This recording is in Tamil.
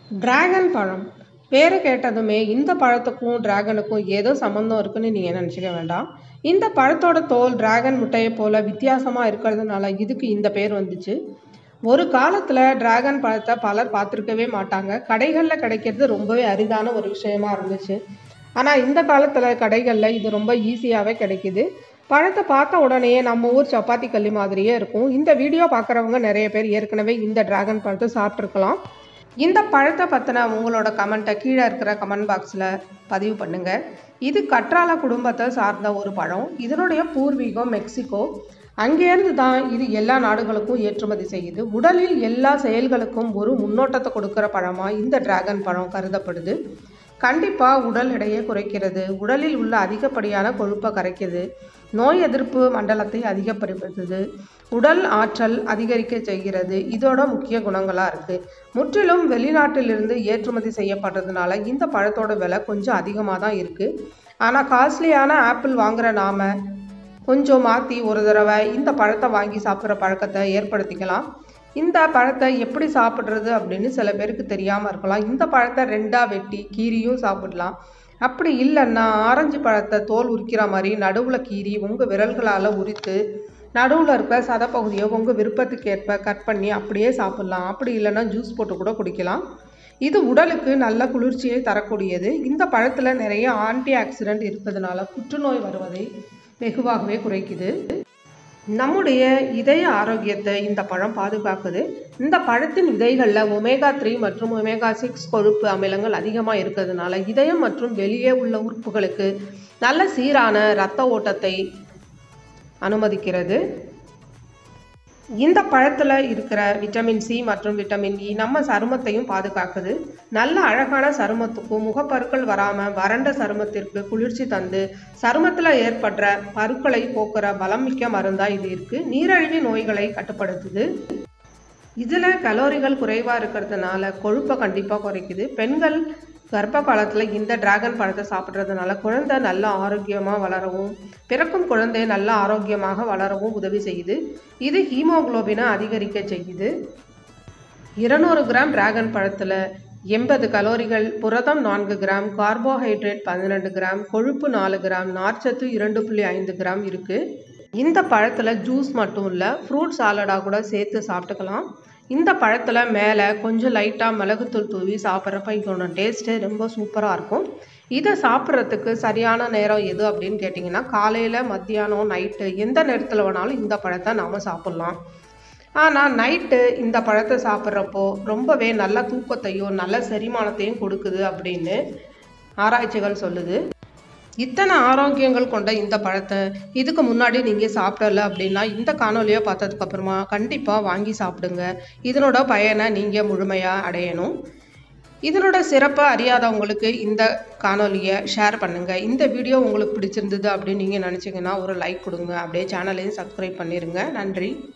டிராகன் பழம் பேரை கேட்டதுமே இந்த பழத்துக்கும் டிராகனுக்கும் ஏதோ சம்மந்தம் இருக்குன்னு நீங்கள் நினச்சிக்க வேண்டாம் இந்த பழத்தோட தோல் டிராகன் முட்டையை போல் வித்தியாசமாக இருக்கிறதுனால இதுக்கு இந்த பேர் வந்துச்சு ஒரு காலத்தில் டிராகன் பழத்தை பலர் பார்த்துருக்கவே மாட்டாங்க கடைகளில் கிடைக்கிறது ரொம்பவே அரிதான ஒரு விஷயமா இருந்துச்சு ஆனால் இந்த காலத்தில் கடைகளில் இது ரொம்ப ஈஸியாகவே கிடைக்குது பழத்தை பார்த்த உடனே நம்ம ஊர் சப்பாத்தி கல்லி மாதிரியே இருக்கும் இந்த வீடியோ பார்க்குறவங்க நிறைய பேர் ஏற்கனவே இந்த டிராகன் பழத்தை சாப்பிட்ருக்கலாம் இந்த பழத்தை பற்றின உங்களோட கமெண்ட்டை கீழே இருக்கிற கமெண்ட் பாக்ஸில் பதிவு பண்ணுங்கள் இது கற்றாழ குடும்பத்தை சார்ந்த ஒரு பழம் இதனுடைய பூர்வீகம் மெக்சிகோ அங்கேருந்து தான் இது எல்லா நாடுகளுக்கும் ஏற்றுமதி செய்யுது உடலில் எல்லா செயல்களுக்கும் ஒரு முன்னோட்டத்தை கொடுக்குற பழமாக இந்த டிராகன் பழம் கருதப்படுது கண்டிப்பாக உடல் எடையை குறைக்கிறது உடலில் உள்ள அதிகப்படியான கொழுப்பை கரைக்குது நோய் எதிர்ப்பு மண்டலத்தை அதிகப்படுத்துது உடல் ஆற்றல் அதிகரிக்க செய்கிறது இதோட முக்கிய குணங்களாக இருக்குது முற்றிலும் வெளிநாட்டிலிருந்து ஏற்றுமதி செய்யப்படுறதுனால இந்த பழத்தோட விலை கொஞ்சம் அதிகமாக தான் இருக்குது ஆனால் காஸ்ட்லியான ஆப்பிள் வாங்குற நாம கொஞ்சம் மாற்றி ஒரு தடவை இந்த பழத்தை வாங்கி சாப்பிட்ற பழக்கத்தை ஏற்படுத்திக்கலாம் இந்த பழத்தை எப்படி சாப்பிட்றது அப்படின்னு சில பேருக்கு தெரியாமல் இருக்கலாம் இந்த பழத்தை ரெண்டாக வெட்டி கீரியும் சாப்பிடலாம் அப்படி இல்லைன்னா ஆரஞ்சு பழத்தை தோல் உரிக்கிற மாதிரி நடுவில் கீறி உங்கள் விரல்களால் உரித்து நடுவில் இருக்கிற சதப்பகுதியை உங்கள் விருப்பத்துக்கு ஏற்ப கட் பண்ணி அப்படியே சாப்பிட்லாம் அப்படி இல்லைன்னா ஜூஸ் போட்டு கூட குடிக்கலாம் இது உடலுக்கு நல்ல குளிர்ச்சியை தரக்கூடியது இந்த பழத்தில் நிறைய ஆன்டி ஆக்சிடென்ட் இருப்பதனால புற்றுநோய் வருவதை வெகுவாகவே குறைக்குது நம்முடைய இதய ஆரோக்கியத்தை இந்த பழம் பாதுகாக்குது இந்த பழத்தின் விதைகளில் ஒமேகா த்ரீ மற்றும் ஒமேகா சிக்ஸ் கொழுப்பு அமிலங்கள் அதிகமாக இருக்கிறதுனால இதயம் மற்றும் வெளியே உள்ள உறுப்புகளுக்கு நல்ல சீரான இரத்த ஓட்டத்தை அனுமதிக்கிறது இந்த பழத்தில் இருக்கிற விட்டமின் சி மற்றும் விட்டமின் இ நம்ம சருமத்தையும் பாதுகாக்குது நல்ல அழகான சருமத்துக்கும் முகப்பருக்கள் வராமல் வறண்ட சருமத்திற்கு குளிர்ச்சி தந்து சருமத்தில் ஏற்படுற பருக்களை போக்குற பலமிக்க மருந்தாக இது இருக்குது நீரழிவு நோய்களை கட்டுப்படுத்துது இதில் கலோரிகள் குறைவாக இருக்கிறதுனால கொழுப்பை கண்டிப்பாக குறைக்குது பெண்கள் கர்ப்ப காலத்தில் இந்த டிராகன் பழத்தை சாப்பிட்றதுனால குழந்தை நல்ல ஆரோக்கியமாக வளரவும் பிறக்கும் குழந்தை நல்ல ஆரோக்கியமாக வளரவும் உதவி செய்யுது இது ஹீமோகுளோபினை அதிகரிக்க செய்யுது இருநூறு கிராம் டிராகன் பழத்தில் எண்பது கலோரிகள் புரதம் நான்கு கிராம் கார்போஹைட்ரேட் பன்னிரெண்டு கிராம் கொழுப்பு நாலு கிராம் நார்ச்சத்து இரண்டு புள்ளி ஐந்து கிராம் இருக்குது இந்த பழத்தில் ஜூஸ் மட்டும் இல்லை ஃப்ரூட் சாலடாக கூட சேர்த்து சாப்பிட்டுக்கலாம் இந்த பழத்தில் மேலே கொஞ்சம் லைட்டாக மிளகுத்தூள் தூவி சாப்பிட்றப்ப இதோட டேஸ்ட்டு ரொம்ப சூப்பராக இருக்கும் இதை சாப்பிட்றதுக்கு சரியான நேரம் எது அப்படின்னு கேட்டிங்கன்னா காலையில் மத்தியானம் நைட்டு எந்த நேரத்தில் வேணாலும் இந்த பழத்தை நாம் சாப்பிட்லாம் ஆனால் நைட்டு இந்த பழத்தை சாப்பிட்றப்போ ரொம்பவே நல்ல தூக்கத்தையும் நல்ல செரிமானத்தையும் கொடுக்குது அப்படின்னு ஆராய்ச்சிகள் சொல்லுது இத்தனை ஆரோக்கியங்கள் கொண்ட இந்த பழத்தை இதுக்கு முன்னாடி நீங்கள் சாப்பிடல அப்படின்னா இந்த காணொலியை பார்த்ததுக்கப்புறமா கண்டிப்பாக வாங்கி சாப்பிடுங்க இதனோட பயனை நீங்கள் முழுமையாக அடையணும் இதனோட சிறப்பை அறியாதவங்களுக்கு இந்த காணொலியை ஷேர் பண்ணுங்கள் இந்த வீடியோ உங்களுக்கு பிடிச்சிருந்தது அப்படின்னு நீங்கள் நினச்சிங்கன்னா ஒரு லைக் கொடுங்க அப்படியே சேனலையும் சப்ஸ்கிரைப் பண்ணிடுங்க நன்றி